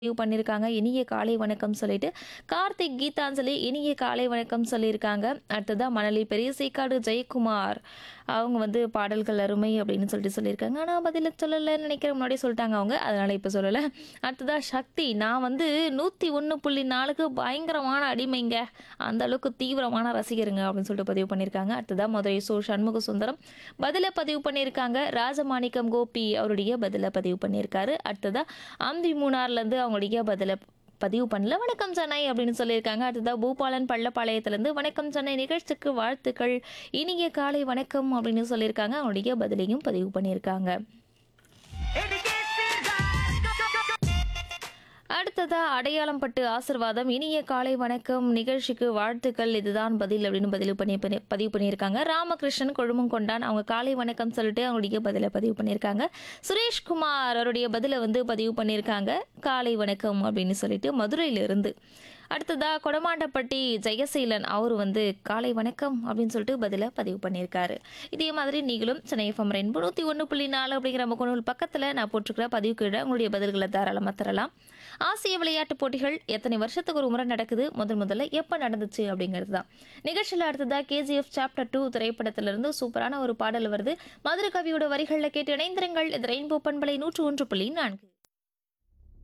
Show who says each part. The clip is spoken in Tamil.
Speaker 1: பதிவு பண்ணியிருக்காங்க இனிய காலை வணக்கம் சொல்லிட்டு கார்த்திக் கீதாஞ்சலி இனிய காலை வணக்கம் சொல்லியிருக்காங்க அடுத்ததாக மணலி பெரிய சீக்காடு ஜெயக்குமார் அவங்க வந்து பாடல்கள் அருமை அப்படின்னு சொல்லிட்டு சொல்லியிருக்காங்க ஆனால் பதில சொல்லலைன்னு நினைக்கிற முன்னாடி சொல்லிட்டாங்க அவங்க அதனால் இப்போ சொல்லலை அடுத்ததாக சக்தி நான் வந்து நூற்றி ஒன்று புள்ளி நாலுக்கு பயங்கரமான அடிமைங்க அந்த அளவுக்கு தீவிரமான ரசிகருங்க அப்படின்னு சொல்லிட்டு பதிவு பண்ணியிருக்காங்க அடுத்ததாக மதுரை சோ சண்முக சுந்தரம் பதிலை பதிவு பண்ணியிருக்காங்க ராஜமாணிக்கம் கோபி அவருடைய பதிலை பதிவு பண்ணியிருக்காரு அடுத்ததாக அம்பி மூணார்லேருந்து அவங்களுடைய பதிலை பதிவு பண்ணல வணக்கம் சென்னை அப்படின்னு சொல்லியிருக்காங்க அடுத்ததாக பூபாலன் பள்ளப்பாளையத்துலேருந்து வணக்கம் சென்னை நிகழ்ச்சிக்கு வாழ்த்துக்கள் இனிய காலை வணக்கம் அப்படின்னு சொல்லியிருக்காங்க அவங்களுடைய பதிலையும் பதிவு பண்ணியிருக்காங்க அடுத்ததா அடையாளம் பட்டு ஆசிர்வாதம் இனிய காலை வணக்கம் நிகழ்ச்சிக்கு வாழ்த்துக்கள் இதுதான் பதில் அப்படின்னு பதிவு பண்ணி பண்ணி- பதிவு பண்ணியிருக்காங்க ராமகிருஷ்ணன் கொழுமம் கொண்டான் அவங்க காலை வணக்கம் சொல்லிட்டு அவங்களுடைய பதிலை பதிவு பண்ணியிருக்காங்க சுரேஷ்குமார் அவருடைய பதிலை வந்து பதிவு பண்ணியிருக்காங்க காலை வணக்கம் அப்படின்னு சொல்லிட்டு மதுரையிலிருந்து அடுத்ததா கொடமாண்டப்பட்டி ஜெயசீலன் அவர் வந்து காலை வணக்கம் அப்படின்னு சொல்லிட்டு பதிலை பதிவு பண்ணியிருக்காரு இதே மாதிரி நீங்களும் சென்னை எஃப்எம் ரெயின்போ நூற்றி ஒன்று புள்ளி நாலு அப்படிங்கிற முகநூல் பக்கத்தில் நான் போட்டிருக்கிற பதிவு கீழே உங்களுடைய பதில்களை தாராளமாக தரலாம் ஆசிய விளையாட்டுப் போட்டிகள் எத்தனை வருஷத்துக்கு ஒரு முறை நடக்குது முதல் முதல்ல எப்போ நடந்துச்சு அப்படிங்கிறது தான் நிகழ்ச்சியில் அடுத்ததாக கேஜிஎஃப் சாப்டர் டூ திரைப்படத்திலிருந்து சூப்பரான ஒரு பாடல் வருது மதுரை கவியோட வரிகளில் கேட்டு இணைந்திருங்கள் இது ரெயின்போ பண்பலை நூற்று ஒன்று புள்ளி நான்கு